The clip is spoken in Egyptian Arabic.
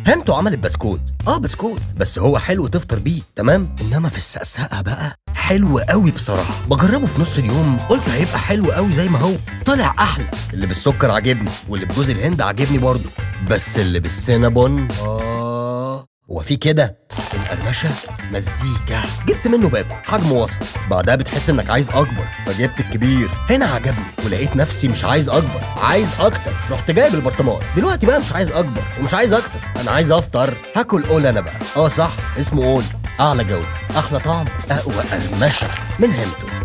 هانتو عملت بسكوت اه بسكوت بس هو حلو تفطر بيه تمام انما في السقسقه بقى حلو قوي بصراحه بجربه في نص اليوم قلت هيبقى حلو قوي زي ما هو طلع احلى اللي بالسكر عاجبني واللي بجوز الهند عاجبني برضه بس اللي بالسينابون اه هو في كده القرمشه مزيكا جبت منه باكو حجمه وسط بعدها بتحس انك عايز اكبر فجبت الكبير هنا عجبني ولقيت نفسي مش عايز اكبر عايز اكتر رحت جايب البرطمان دلوقتي بقى مش عايز اكبر ومش عايز اكتر انا عايز افطر هاكل اول انا بقى اه صح اسمه اول اعلى جوده احلى طعم اقوى قرمشه من هيمتو